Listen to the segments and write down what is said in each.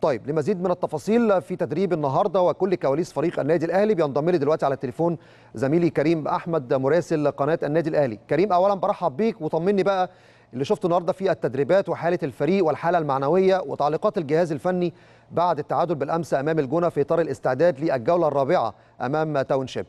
طيب لمزيد من التفاصيل في تدريب النهارده وكل كواليس فريق النادي الاهلي بينضم لي دلوقتي على التليفون زميلي كريم احمد مراسل قناه النادي الاهلي كريم اولا برحب بيك وطمني بقى اللي شفته النهارده في التدريبات وحاله الفريق والحاله المعنويه وتعليقات الجهاز الفني بعد التعادل بالامس امام الجونه في اطار الاستعداد للجوله الرابعه امام تاونشيب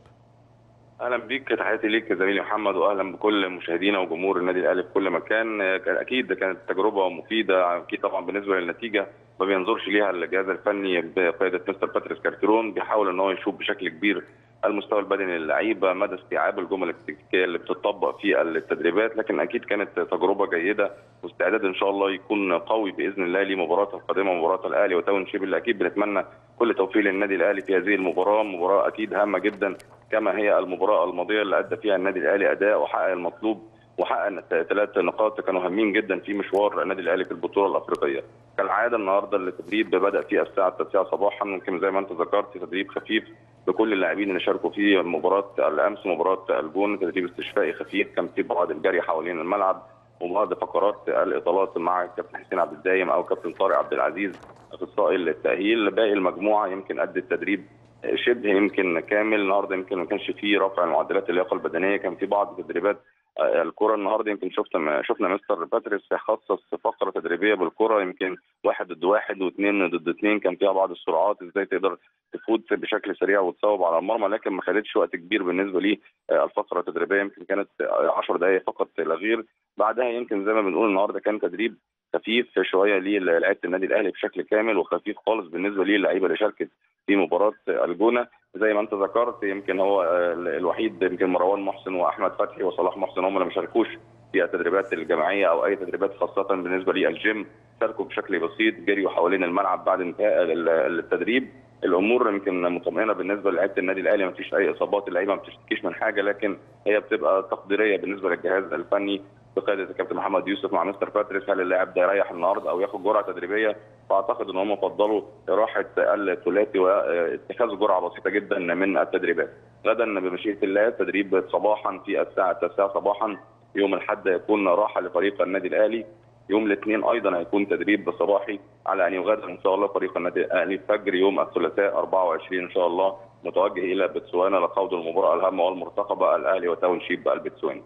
اهلا بيك تحياتي ليك زميلي محمد واهلا بكل مشاهدينا وجمهور النادي الاهلي في كل مكان اكيد كانت تجربه مفيده اكيد طبعا بالنسبه للنتيجه ما بينظرش ليها الجهاز الفني بقياده مستر باتريس كارتيرون بيحاول ان هو يشوف بشكل كبير المستوى البدني للعيبه مدى استيعاب الجمل التكتيكيه اللي بتطبق في التدريبات لكن اكيد كانت تجربه جيده واستعداد ان شاء الله يكون قوي باذن الله لمباراه القادمه مباراه الاهلي وتاون شيب اللي اكيد بنتمنى كل توفيق للنادي الاهلي في هذه المباراه مباراه اكيد هامه جدا كما هي المباراه الماضيه اللي ادى فيها النادي الاهلي اداء وحقق المطلوب وحقق ثلاث نقاط كانوا هامين جدا في مشوار النادي الاهلي في البطوله الافريقيه. كالعاده النهارده التدريب بدا في الساعه 9 صباحا ممكن زي ما انت ذكرت تدريب خفيف لكل اللاعبين اللي شاركوا في مباراه الامس مباراه الجون تدريب استشفائي خفيف كان في بعض الجري حوالين الملعب وبعض فقرات الاطالات مع كابتن حسين عبد الدايم او كابتن طارق عبد العزيز اخصائي التاهيل باقي المجموعه يمكن ادى التدريب شبه يمكن كامل النهارده يمكن ما كانش فيه رفع معدلات اللياقه البدنيه كان في بعض تدريبات الكره النهارده يمكن شفنا شفنا مستر باتريس خصص فقره تدريبيه بالكره يمكن واحد ضد واحد واثنين ضد اثنين كان فيها بعض السرعات ازاي تقدر تفوت بشكل سريع وتصوب على المرمى لكن ما خدتش وقت كبير بالنسبه لي الفقره التدريبيه يمكن كانت 10 دقائق فقط لا غير بعدها يمكن زي ما بنقول النهارده كان تدريب خفيف شويه للعيبه النادي الاهلي بشكل كامل وخفيف خالص بالنسبه للعيبه اللي شاركت في مباراه الجونه زي ما انت ذكرت يمكن هو الوحيد يمكن مروان محسن واحمد فتحي وصلاح محسن هم اللي ما شاركوش في التدريبات الجماعيه او اي تدريبات خاصه بالنسبه للجيم شاركوا بشكل بسيط جريوا حوالين الملعب بعد انتهاء التدريب الامور يمكن مطمئنه بالنسبه لعيبه النادي الاهلي ما فيش اي اصابات اللعيبه ما بتشتكيش من حاجه لكن هي بتبقى تقديريه بالنسبه للجهاز الفني بقياده الكابتن محمد يوسف مع مستر باتريس هل اللاعب ده يريح النهارده او ياخد جرعه تدريبيه فاعتقد ان هم فضلوا راحه الثلاثي واتخاذ جرعه بسيطه جدا من التدريبات غدا بمشيئه الله تدريب صباحا في الساعه 9 صباحا يوم الاحد يكون راحه لفريق النادي الاهلي يوم الاثنين ايضا هيكون تدريب صباحي على ان يغادر ان شاء الله فريق النادي الاهلي فجر يوم الثلاثاء 24 ان شاء الله متوجه الى بتسوانا لخوض المباراه الهامه والمرتقبه الاهلي وتاون شيب البتسواني.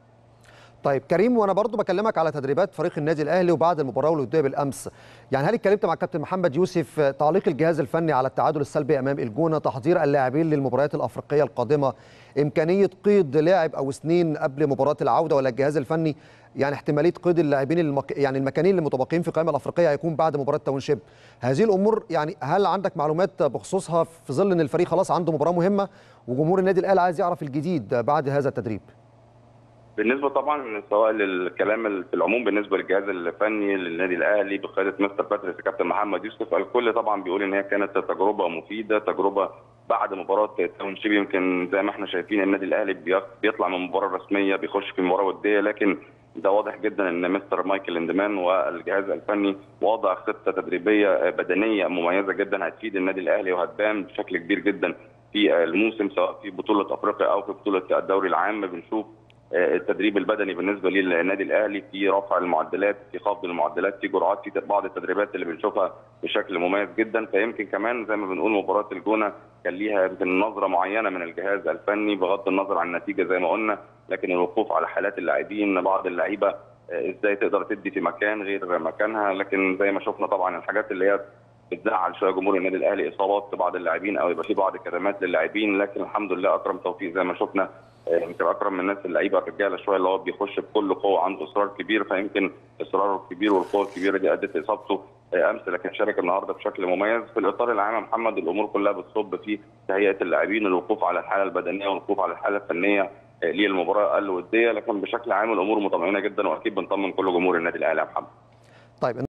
طيب كريم وانا برضو بكلمك على تدريبات فريق النادي الاهلي وبعد المباراه والوديه بالامس يعني هل اتكلمت مع كابتن محمد يوسف تعليق الجهاز الفني على التعادل السلبي امام الجونه تحضير اللاعبين للمباريات الافريقيه القادمه امكانيه قيد لاعب او اثنين قبل مباراه العوده ولا الجهاز الفني يعني احتماليه قيد اللاعبين المك... يعني المكانين المتبقيين في القائمه الافريقيه هيكون بعد مباراه تاونشيب هذه الامور يعني هل عندك معلومات بخصوصها في ظل ان الفريق خلاص عنده مباراه مهمه وجمهور النادي الاهلي عايز يعرف الجديد بعد هذا التدريب بالنسبه طبعا سواء للكلام في العموم بالنسبه للجهاز الفني للنادي الاهلي بقياده مستر باتريس كابتن محمد يوسف الكل طبعا بيقول ان هي كانت تجربه مفيده تجربه بعد مباراه تاون شيب يمكن زي ما احنا شايفين النادي الاهلي بيطلع من مباراه رسميه بيخش في مباراه وديه لكن ده واضح جدا ان مستر مايكل اندمان والجهاز الفني وضع خطه تدريبيه بدنيه مميزه جدا هتفيد النادي الاهلي وهتبان بشكل كبير جدا في الموسم سواء في بطوله افريقيا او في بطوله الدوري العام بنشوف التدريب البدني بالنسبه للنادي الاهلي في رفع المعدلات في خفض المعدلات في جرعات في بعض التدريبات اللي بنشوفها بشكل مميز جدا فيمكن كمان زي ما بنقول مباراه الجونه كان ليها يمكن نظره معينه من الجهاز الفني بغض النظر عن النتيجه زي ما قلنا لكن الوقوف على حالات اللاعبين بعض اللعيبه ازاي تقدر تدي في مكان غير مكانها لكن زي ما شفنا طبعا الحاجات اللي هي بتزعل شويه جمهور النادي الاهلي اصابات بعض اللاعبين او يبقى في بعض كدمات للاعبين لكن الحمد لله اكرم توفيق زي ما شفنا يمكن اكرم من الناس اللعيبه الرجاله شويه اللي هو بيخش بكل قوه عنده اصرار كبير فيمكن اصراره الكبير والقوه الكبيره دي ادت اصابته امس لكن شارك النهارده بشكل مميز في الاطار العام محمد الامور كلها بتصب في تهيئه اللاعبين الوقوف على الحاله البدنيه والوقوف على الحاله الفنيه للمباراه الوديه لكن بشكل عام الامور مطمئنه جدا واكيد بنطمن كل جمهور النادي الاهلي يا محمد. طيب